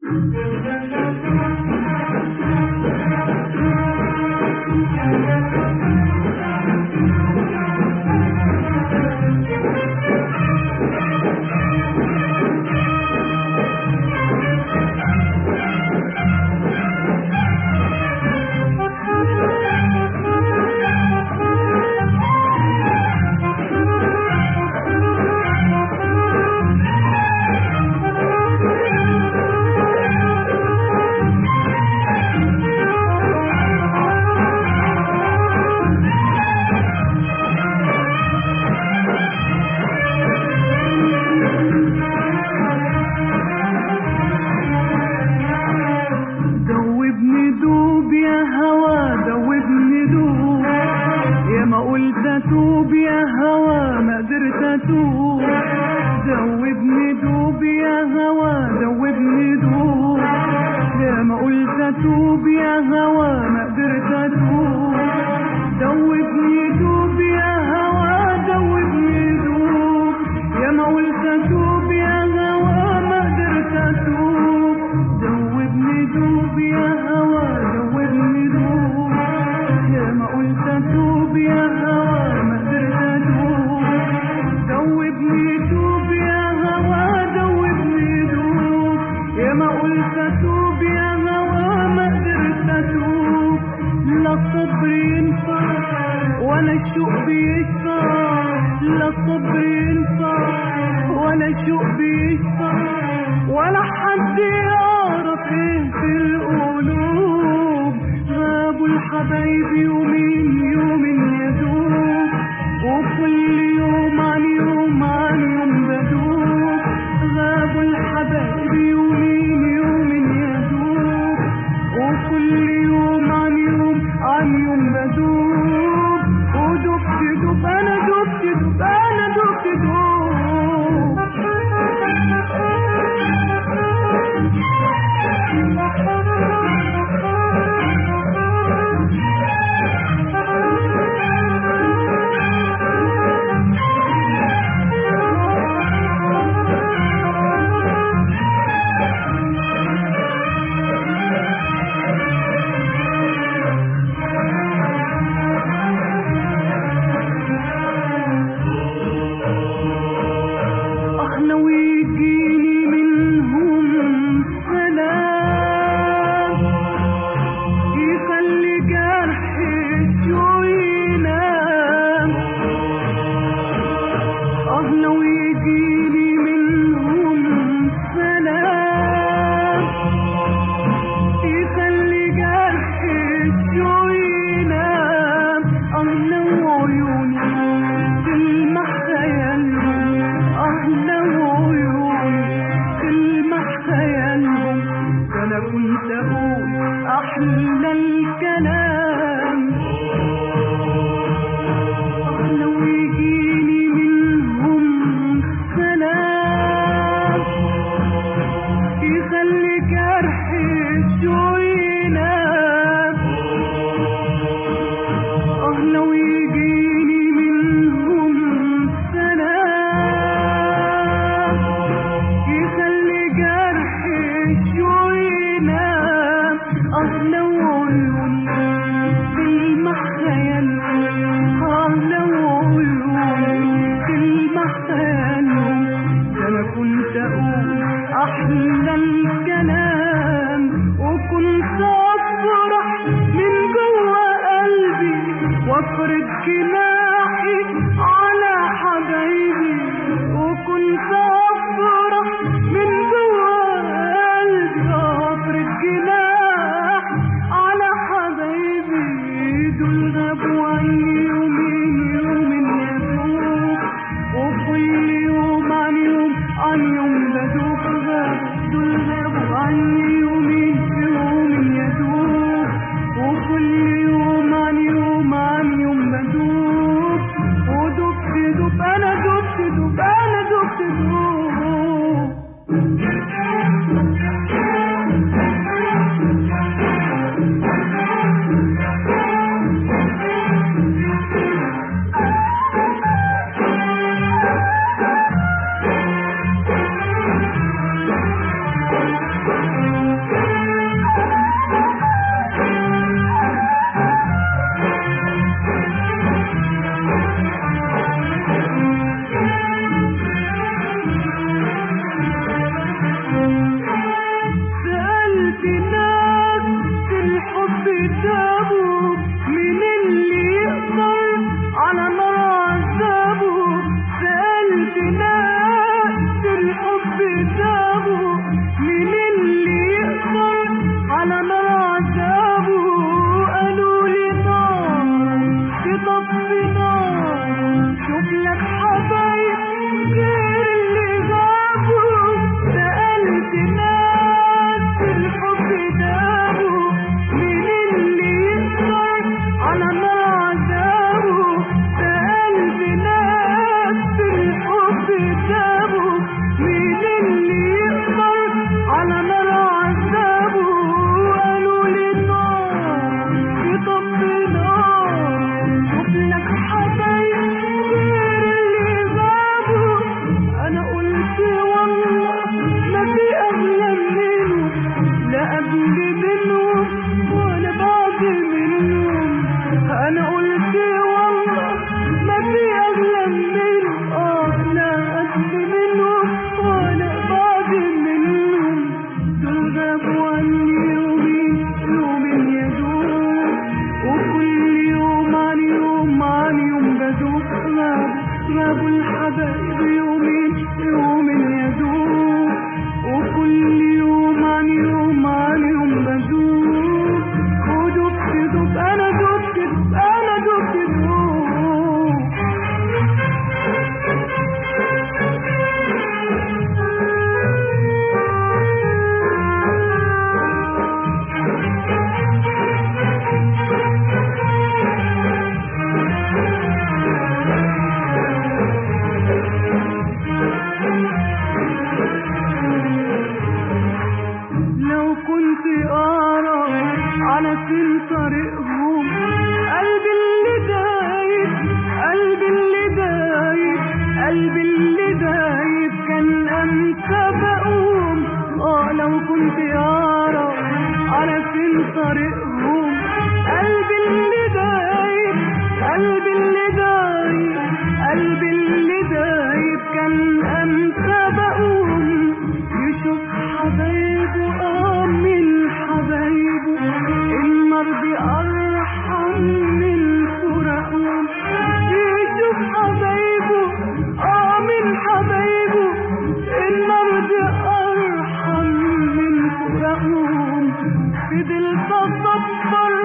دوبني دوب يا هوا دوبني دوب يا ما قلت اتوب يا هوا ما قدرت اتوب دوبني دوب يا هوا دوبني دوب يا ما قلت اتوب يا هوا ما قدرت اتوب دوبني دوب يا هوا دوبني دوب يا ما قلت اتوب يا هوا ما قدرت اتوب دوبني دوب يا هوا دوبني دوب يا ما قلت اتوب يا هوا ما قدرت اتوب دوبني دوب يا هوا دوبني دوب يا ما قلت اتوب يا هوا ما قدرت اتوب لا صبر ينفع ولا الشوق بيشفع لا صبر ينفع ولا شوق بيشفع ولا حد يعرف ايه في القلوب غابوا الحبايب يومين يومين يدوب وكل يوم عن يوم عن يوم بدوب غابوا الحبايب يومين يومين يدوب وكل يوم عن يوم عن يوم بدوب ودبت دب انا دبت دب انا دبت احنا ويجيني منهم سلام يخلي جرحي شو ينام احنا ويجيني منهم سلام يخلي جرحي شو ينام احنا وعيوني تلمح خيالهم احنا وعيوني تلمح خيالهم ده انا كنت اقول احلى الكلام احنا ويجيني منهم سلام يخلي جرحي شو ينام اه لو يجيني منهم سلام يخلي جرحي شو ينام اه لو عيوني تلمح خيالهم اه لو عيوني تلمح خيالهم ده انا كنت اقول احلى الكلام وكنت افرح من جوه قلبي وافرد جناحي على حبايبي وكنت افرح من جوه قلبي افرد جناحي على حبايبي دول غابوا عني يومين يومين يدوب وكل يوم عن يوم عن يوم بدوب غابوا دول غابوا عني يومين يومين يدوب وكل يوم عن يوم عن يوم بدوب سألت ناس في الحب تابوا من اللي يقدر على نار عذابه سألت ناس في الحب تابوا من اللي يقدر على نار عذابه قالوا لي نار تطفي نار شوف لك حبايب غير اللي غابوا سألت ناس في الحب دابوا من اللي يقدر على نار عذابه سألت ناس في الحب دابوا من اللي يقدر على نار عذابه قالوا لي نار يطفي نار شوف لك حبايب غير اللي غابوا انا قلت والله ما في اغلى منهم لا قبل منهم ولا بعد منهم انا قلت والله ما في اغلى منهم اه لا قبل منهم ولا بعد منهم دول غابوا عني يومين يومين يدوب وكل يوم عن يوم عن يوم بدوب غاب غابوا الحبايب يومين يومين يدوب وكل يوم عن يوم عن يوم بدوب ودبت دب انا دبت دب انا دبت دب لو كنت أقرأ على فين طريقهم قلبي اللي دايب قلبي اللي دايب قلبي اللي دايب كان أنسى بقوم آه لو كنت أقرأ على فين طريقهم قلبي اللي دايب قلبي اللي دايب قلبي اللي دايب كان أنسى بقوم يشوف حبايبه آه من حبايبه النار دي أرحم من فراقهم يشوف حبايبه آه من حبايبه النار دي أرحم من فراقهم فضلت أصبر